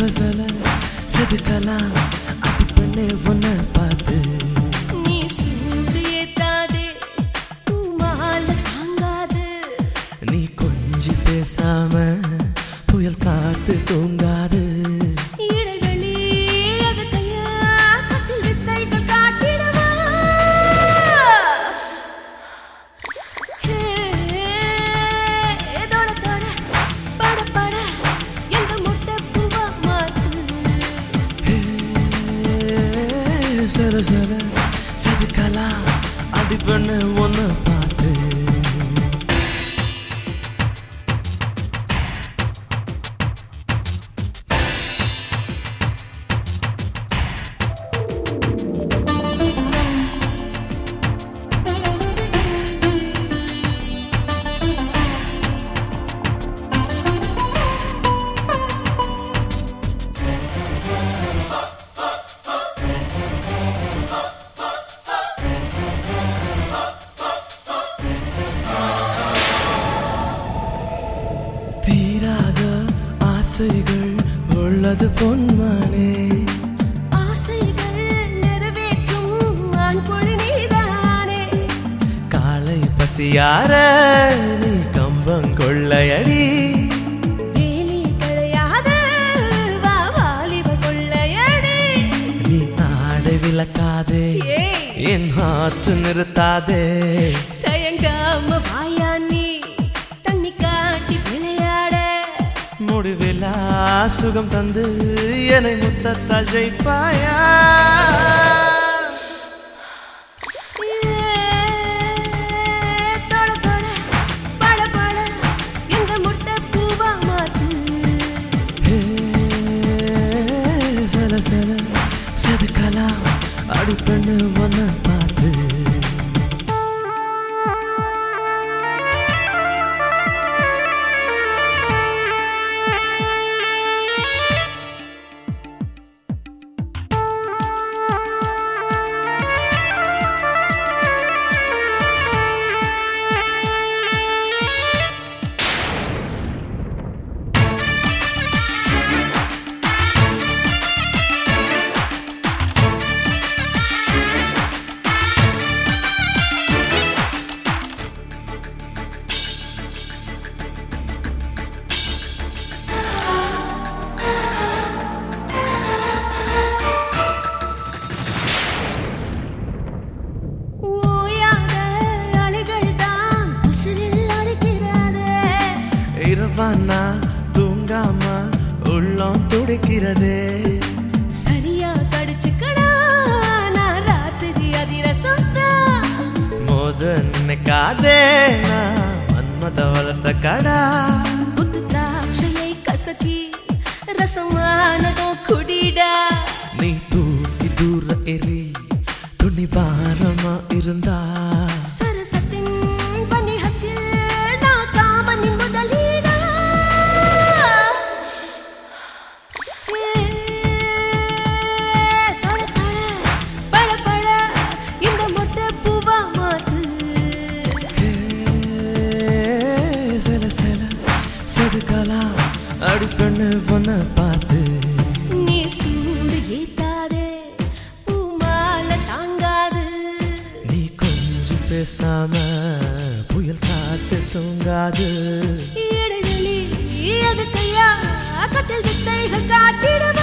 சல சல செதுக்கலாம் அடி பண்ணே ஒன்ன பார்த்து நீ சூடு ஏத்தாதே பூமால தாங்காது நீ கொஞ்சி பேசாம புயல் காத்து தூங்காது இடைவெளி அது கையா கட்டில் வித்தைகள் காட்டிடவா ஹே, தொட தொட பட பட எந்த முட்டை பூவா மாத்து ஏ, சல சல செதுக்கலாம் அடி பண்ணே ஒன்ன பார்த்து தீராத ஆசைகள் உள்ளது பொன்மானே ஆசைகள் நிறைவேற்றும் ஆண்பொழி நீதானே காலை பசியார நீ கம்பம் கொள்ளையடி வேலி கிடையாத வா வாலிப கொள்ளையடி நீ ஆடை விளக்காதே ஏய் என் ஆற்று நிறுத்தாதே தயங்காம வாயா நீ தண்ணி காட்டி விளையாட முடிவிலா சுகம் தந்து என்னை முத்தத்தால் ஜெயிப்பாயா ஏ, தொட தொட பட பட இந்த முட்டை பூவா மாத்து ஏ, சல சல செதுக்கலாம் அடி பண்ணு ஒன்ன பார்த்து ஓயாத அலைகள் தான் உசிரில் அடிக்கிறதே இரவானா தூங்காம உள்ளம் துடிக்கிறதே சரியா கடிச்சுக்கடா நான் ராத்திரி அதிரசம் தான் மோத நினைக்காதே நான் மன்மத வளர்த்த கடா புத்து திராட்சையை கசக்கி ரசமானதோ குடிடா நீ தூக்கி தூர எரி துணி பாரமா இருந்தா சரசத்தின் வணிகத்தில் நான் காமனின் முதலீடா ஏ, தொட, தொட, பட, பட, இந்த மொட்டை பூவா மாத்து ஏ, சில சில செதுக்கலாம் அடி பண்ணு ஒன்ன பார்த்து நீ சூடு ஏத்தாதே பூமால தாங்காது நீ கொஞ்சம் பேசாம புயல் காத்து தூங்காது இடைவெளி அது கையா கட்டில் வித்தைகள் காட்டிடவா